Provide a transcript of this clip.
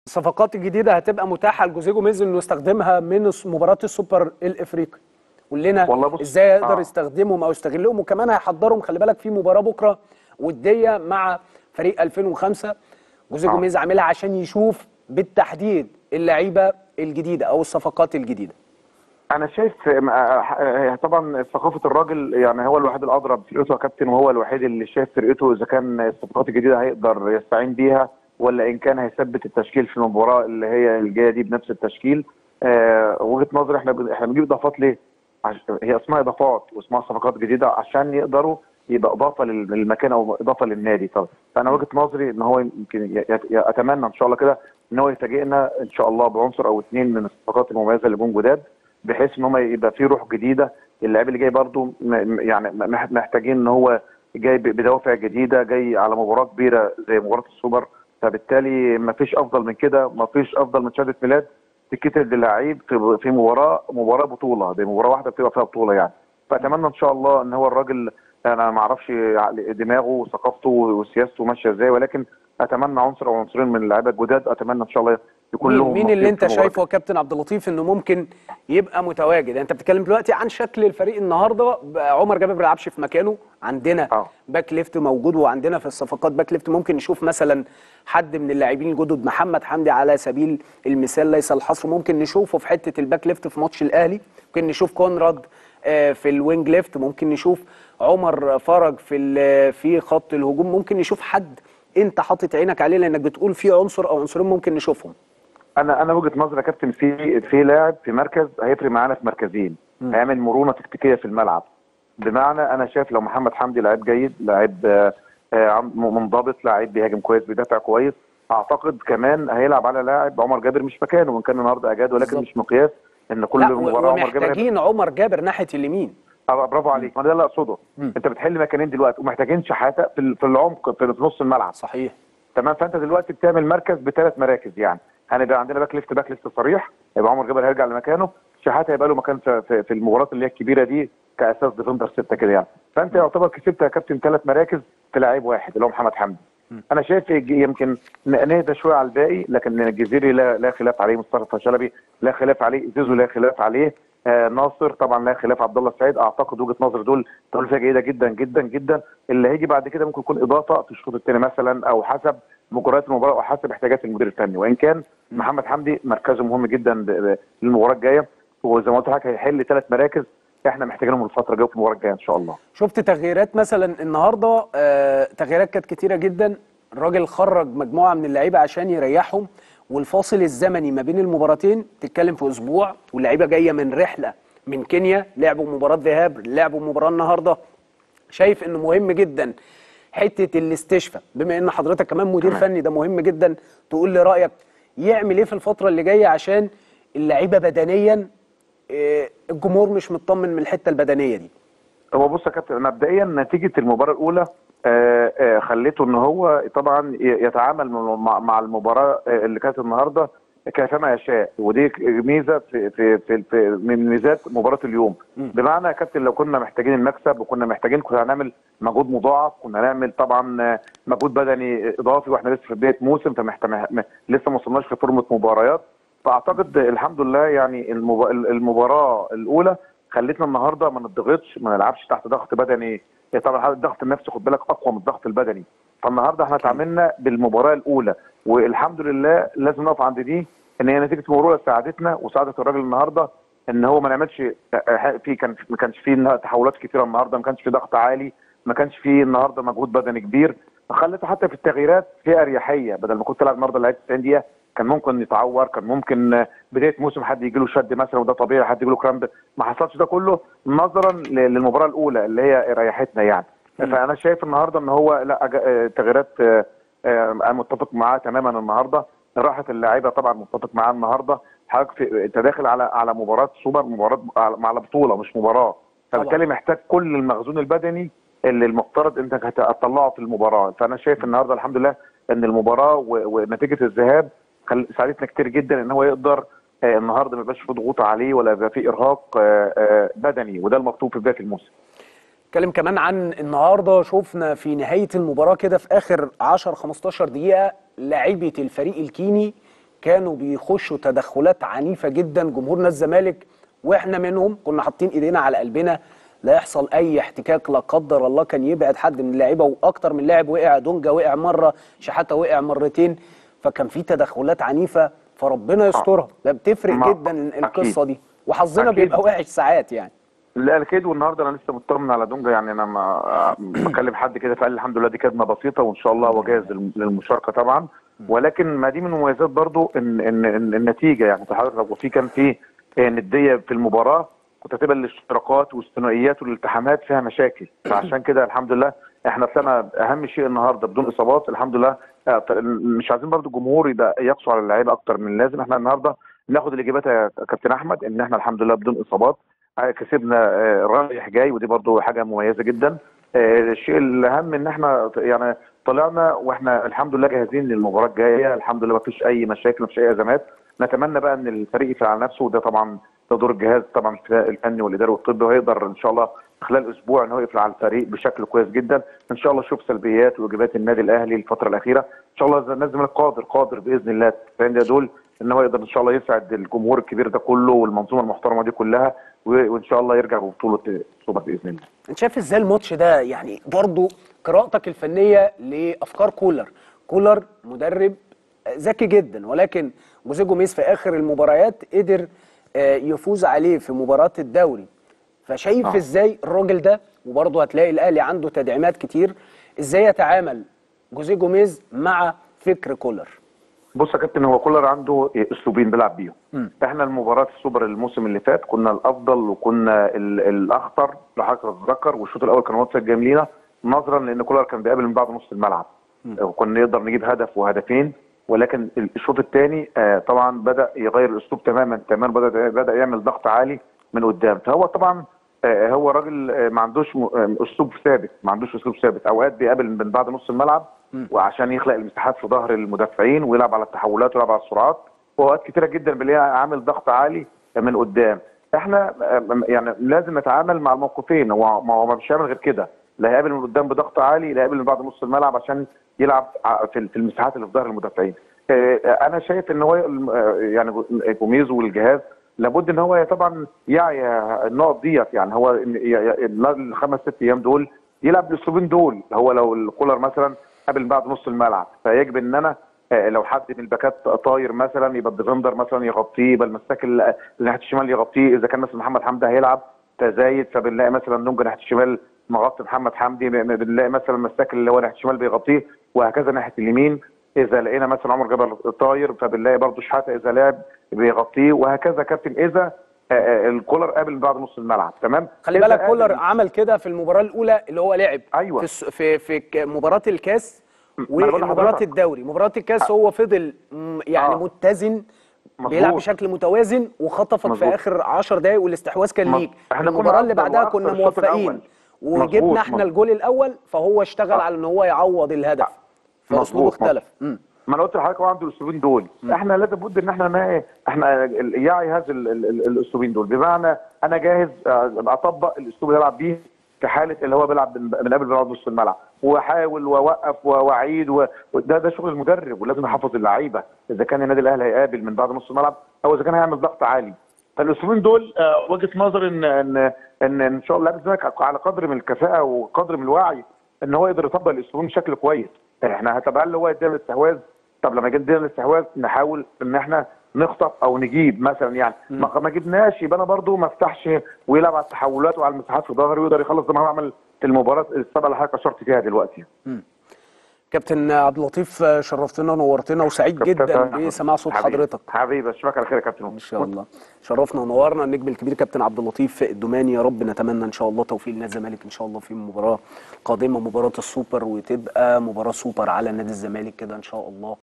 الصفقات الجديده هتبقى متاحه لجوزيه جوميز انه يستخدمها من الس- مباراه السوبر الافريقي قول لنا والله بص- ازاي يقدر آه. يستخدمهم او يستغلهم وكمان هيحضرهم خلي بالك في مباراه بكره وديه مع فريق 2005 جوزيه آه. جوميز عاملها عشان يشوف بالتحديد اللعيبه الجديده او الصفقات الجديده انا شايف آه، آه، طبعا ثقافه الراجل يعني هو الوحيد الادرى بفرقته يا كابتن وهو الوحيد اللي شايف فرقته اذا كان الصفقات الجديده هيقدر يستعين بيها ولا ان كان هيثبت التشكيل في المباراه اللي هي الجايه دي بنفس التشكيل آه، وجهه نظري احنا بن- احنا بنجيب اضافات ليه؟ عش... هي اسمها اضافات واسمها صفقات جديده عشان يقدروا يبقى اضافه لل- للمكان او اضافه للنادي طبعا فانا وجهه نظري ان هو يمكن ي... ي... اتمنى ان شاء الله كده ان هو يفاجئنا ان شاء الله بعنصر او اثنين من الصفقات المميزه اللي جم جداد بحيث ان هم يبقى في روح جديده اللاعب اللي جاي برضو م- م- يعني م- محتاجين ان هو جاي ب- بدوافع جديده جاي على مباراه كبيره زي مباراه السوبر فبالتالي ما فيش افضل من كده ما فيش افضل من شهاده ميلاد تتكتب للعيب في في مباراه مباراه بطوله دي مباراه واحده بتبقى فيها بطوله يعني فاتمنى ان شاء الله ان هو الراجل انا ما اعرفش عقل- دماغه وثقافته وسياسته ماشيه ازاي ولكن اتمنى عنصر او عنصرين من اللعيبه الجداد اتمنى ان شاء الله يكون مين, لهم مين نصيب اللي في انت المباراة دي. شايفه يا كابتن عبد اللطيف انه ممكن يبقى متواجد يعني انت بتتكلم دلوقتي عن شكل الفريق النهارده بقى عمر جابر ما بيلعبش في مكانه عندنا آه. باك ليفت موجود وعندنا في الصفقات باك ليفت ممكن نشوف مثلا حد من اللاعبين الجدد محمد حمدي على سبيل المثال ليس الحصر ممكن نشوفه في حته الباك ليفت في ماتش الاهلي ممكن نشوف كونراد آه، في الوينج ليفت ممكن نشوف عمر فرج في ال- في خط الهجوم ممكن نشوف حد انت حاطط عينك عليه لانك بتقول في عنصر او عنصرين ممكن نشوفهم انا انا وجهه نظري يا كابتن في في لاعب في مركز هيفرق معانا في مركزين هيعمل مرونه تكتيكيه في الملعب بمعنى انا شايف لو محمد حمدي لاعب جيد لاعب آه، آه، عم- منضبط لاعب بيهاجم كويس بيدافع كويس اعتقد كمان هيلعب على لاعب عمر جابر مش مكانه وان كان النهارده اجاد ولكن بالظبط. مش مقياس ان كل لا مباراه عمر جابر هيبقى- ومحتاجين عمر جابر ناحيه اليمين آه، برافو عليك ما ده اللي اقصده مم. انت بتحل مكانين دلوقتي ومحتاجين شحاته في ال- في العمق في في نص الملعب صحيح تمام فانت دلوقتي بتعمل مركز بثلاث مراكز يعني هنبقى عندنا باك ليفت باك ليفت صريح يبقى عمر جابر هيرجع لمكانه شحاته هيبقى له مكان في, في, في المباريات اللي هي الكبيره دي كاساس ديفندر سته كده يعني فانت يعتبر كسبت يا كابتن ثلاث مراكز في لعيب واحد اللي هو محمد حمدي انا شايف يج- يمكن ن- نهدى شويه على الباقي لكن الجزيري لا, لا خلاف عليه مصطفى شلبي لا خلاف عليه زيزو لا خلاف عليه آه ناصر طبعا لا خلاف عبد الله السعيد اعتقد وجهه نظر دول توليفه جيده جدا جدا جدا اللي هيجي بعد كده ممكن يكون اضافه في الشوط الثاني مثلا او حسب مجريات المباراه او حسب احتياجات المدير الفني وان كان محمد حمدي مركزه مهم جدا ب- ب- للمباراه الجايه وزي ما قلت لحضرتك هيحل ثلاث مراكز احنا محتاجينهم الفتره الجايه في المباراه الجايه ان شاء الله شفت تغييرات مثلا النهارده آه تغييرات كانت كتيره جدا الراجل خرج مجموعه من اللعيبه عشان يريحهم والفاصل الزمني ما بين المباراتين تتكلم في اسبوع واللعيبه جايه من رحله من كينيا لعبوا مباراه ذهاب لعبوا مباراه النهارده شايف انه مهم جدا حته الاستشفاء بما ان حضرتك كمان مدير تمام. فني ده مهم جدا تقول لي رايك يعمل ايه في الفتره اللي جايه عشان اللعيبه بدنيا آه، الجمهور مش مطمن من الحته البدنيه دي هو بص يا كابتن مبدئيا نتيجه المباراه الاولى آه، آه، خليته ان هو طبعا ي- يتعامل مع مع المباراه آه، اللي كانت النهارده كيفما يشاء ودي ميزه في في في, في من ميزات مباراه اليوم بمعنى يا كابتن لو كنا محتاجين المكسب وكنا محتاجين كنا هنعمل مجهود مضاعف كنا هنعمل طبعا آه، مجهود بدني اضافي واحنا لسه في بدايه موسم فمحتاج لسه ما وصلناش في فورمه مباريات فاعتقد الحمد لله يعني المب- المباراه الاولى خلتنا النهارده ما نضغطش ما نلعبش تحت ضغط بدني طبعا الضغط النفسي خد بالك اقوى من الضغط البدني فالنهارده احنا اتعاملنا بالمباراه الاولى والحمد لله لازم نقف عند دي ان هي نتيجه المباراه ساعدتنا وساعدت الراجل النهارده ان هو ما نعملش في كان ما كانش فيه تحولات كتيره النهارده ما كانش فيه ضغط عالي ما كانش فيه النهارده مجهود بدني كبير فخلته حتى في التغييرات في اريحيه بدل ما كنت تلعب النهارده لعيب 90 دقيقه كان ممكن يتعور كان ممكن بدايه موسم حد يجي له شد مثلا وده طبيعي حد يجي له كرامب ما حصلش ده كله نظرا ل- للمباراه الاولى اللي هي ريحتنا يعني فانا شايف النهارده ان هو لا أج- آه، تغييرات آه، آه، انا متفق معاه تماما النهارده راحه اللعيبه طبعا متفق معاه النهارده حضرتك في- انت داخل على على مباراه سوبر مباراه على على بطوله مش مباراه فبالتالي محتاج كل المخزون البدني اللي المفترض انك هت- هتطلعه في المباراه فانا شايف النهارده الحمد لله ان المباراه و- ونتيجه الذهاب خل- ساعدتنا كتير جدا ان هو يقدر آه، النهارده ما يبقاش في ضغوط عليه ولا يبقى في ارهاق آه، آه، بدني وده المطلوب في بدايه الموسم اتكلم كمان عن النهارده شفنا في نهايه المباراه كده في اخر 10 15 دقيقه لعيبه الفريق الكيني كانوا بيخشوا تدخلات عنيفه جدا جمهور نادي الزمالك واحنا منهم كنا حاطين ايدينا على قلبنا لا يحصل اي احتكاك لا قدر الله كان يبعد حد من اللعيبه واكتر من لاعب وقع دونجا وقع مره شحاته وقع مرتين فكان في تدخلات عنيفه فربنا يسترها لا بتفرق ما- جدا القصه أكيد. دي وحظنا أكيد. بيبقى وحش ساعات يعني لا اكيد والنهارده انا لسه مطمن على دونجا يعني انا ما بكلم حد كده فقال لي الحمد لله دي كدمه بسيطه وان شاء الله هو جاهز للم- للمشاركه طبعا ولكن ما دي من مميزات برضو ان ان, إن النتيجه يعني انت حضرتك لو في كان في آه، نديه في المباراه كنت هتبقى الاشتراكات والثنائيات والالتحامات فيها مشاكل فعشان كده الحمد لله احنا طلعنا اهم شيء النهارده بدون اصابات الحمد لله آه، ط- مش عايزين برضو الجمهور يبقى يقسو على اللعيبه اكتر من اللازم احنا النهارده ناخد الاجابات يا كابتن احمد ان احنا الحمد لله بدون اصابات آه، كسبنا آه، رايح جاي ودي برضو حاجه مميزه جدا آه، الشيء الاهم ان احنا ط- يعني طلعنا واحنا الحمد لله جاهزين للمباراه الجايه الحمد لله ما فيش اي مشاكل ما فيش اي ازمات نتمنى بقى ان الفريق يقفل على نفسه وده طبعا ده دور الجهاز طبعا الفني والاداري والطبي وهيقدر ان شاء الله خلال اسبوع ان هو يقفل على الفريق بشكل كويس جدا ان شاء الله نشوف سلبيات وايجابيات النادي الاهلي الفتره الاخيره ان شاء الله النادي الزمالك قادر قادر باذن الله الفريقين دول ان هو يقدر ان شاء الله يسعد الجمهور الكبير ده كله والمنظومه المحترمه دي كلها و- وان شاء الله يرجع ببطوله السوبر باذن الله انت شايف ازاي الماتش ده يعني برضو قراءتك الفنيه لافكار كولر كولر مدرب ذكي جدا ولكن جوزيه جوميز في اخر المباريات قدر آه، يفوز عليه في مباراه الدوري فشايف آه. ازاي الراجل ده وبرضه هتلاقي الاهلي عنده تدعيمات كتير ازاي يتعامل جوزيه جوميز مع فكر كولر بص يا كابتن هو كولر عنده اسلوبين بيلعب بيهم احنا المباراه السوبر الموسم اللي فات كنا الافضل وكنا ال- الاخطر لو حضرتك تتذكر والشوط الاول كان ماتش جميل لينا نظرا لان كولر كان بيقابل من بعد نص الملعب وكنا نقدر نجيب هدف وهدفين ولكن الشوط الثاني طبعا بدا يغير الاسلوب تماما تماما بدا بدا يعمل ضغط عالي من قدام فهو طبعا آه، هو راجل آه، ما عندوش م- آه، اسلوب ثابت ما عندوش اسلوب ثابت اوقات بيقابل من بعد نص الملعب وعشان يخلق المساحات في ظهر المدافعين ويلعب على التحولات ويلعب على السرعات واوقات كتيره جدا بنلاقيه عامل ضغط عالي من قدام احنا آه، يعني لازم نتعامل مع الموقفين هو ما هو مش هيعمل غير كده لا هيقابل من قدام بضغط عالي لا هيقابل من بعد نص الملعب عشان يلعب ع- في في المساحات اللي في ظهر المدافعين آه، انا شايف ان هو آه، يعني جوميز والجهاز لابد ان هو طبعا يعي النقط ديت يعني هو إن- ي- ي- الخمس ست ايام دول يلعب بالاسلوبين دول هو لو الكولر مثلا قبل بعد نص الملعب فيجب ان انا آه، لو حد من الباكات طاير مثلا يبقى الديفندر مثلا يغطيه يبقى المساك ال- اللي ناحيه الشمال يغطيه اذا كان مثلا محمد حمدي هيلعب تزايد فبنلاقي مثلا نونجا ناحيه الشمال مغطي محمد حمدي ب- بنلاقي مثلا المساك اللي هو ناحيه الشمال بيغطيه وهكذا ناحيه اليمين اذا لقينا مثلا عمر جبل طاير فبنلاقي برضه شحاته اذا لعب بيغطيه وهكذا كابتن اذا آه، آه، الكولر قابل بعد نص الملعب تمام خلي إذا بالك قابل- كولر عمل كده في المباراه الاولى اللي هو لعب أيوة. في الس- في في ك- مباراه الكاس أنا بقول ومباراه لحضرتك. الدوري مباراه الكاس هو فضل م- يعني آه. متزن مظبوط. بيلعب بشكل متوازن وخطفك في مظبوط. اخر 10 دقائق والاستحواذ كان مظ- ليك إحنا كنا المباراه اللي أفضل بعدها وأكثر كنا الشوط موفقين الأول. وجبنا مظبوط، احنا مظبوط. الجول الاول فهو اشتغل على ان هو يعوض الهدف فاسلوبه مظبوط، اختلف مم. ما انا قلت لحضرتك هو عنده الاسلوبين دول احنا لازم بد ان احنا ما احنا ال- يعي هذا ال- ال- ال- الاسلوبين دول بمعنى انا جاهز آه، اطبق الاسلوب اللي يلعب بيه في حاله اللي هو بيلعب من من قبل بيلعب نص الملعب واحاول واوقف و- واعيد و- وده ده شغل المدرب ولازم يحفظ اللعيبه اذا كان النادي الاهلي هيقابل من بعد نص الملعب او اذا كان هيعمل ضغط عالي فالاسلوبين دول آه، وجهه نظر ان ان ان ان شاء الله لاعب الزمالك على قدر من الكفاءه وقدر من الوعي ان هو يقدر يطبق الاسلوبين بشكل كويس احنا طب هل هو يدينا الاستحواذ طب لما يدينا الاستحواذ نحاول ان احنا نخطف او نجيب مثلا يعني ما ما جبناش يبقى انا برضو ما افتحش ويلعب على التحولات وعلى المساحات في ظهري ويقدر يخلص زي ما هو عمل في المباراه السابقه اللي حضرتك اشرت فيها دلوقتي كابتن عبد اللطيف شرفتنا ونورتنا وسعيد جدا كابتن بسماع صوت حبيبي. حضرتك حبيبي اشوفك على خير يا كابتن ان شاء الله شرفنا ونورنا النجم الكبير كابتن عبد اللطيف الدوماني يا رب نتمنى ان شاء الله توفيق لنادي الزمالك ان شاء الله في مباراه قادمه مباراه السوبر وتبقى مباراه سوبر على نادي الزمالك كده ان شاء الله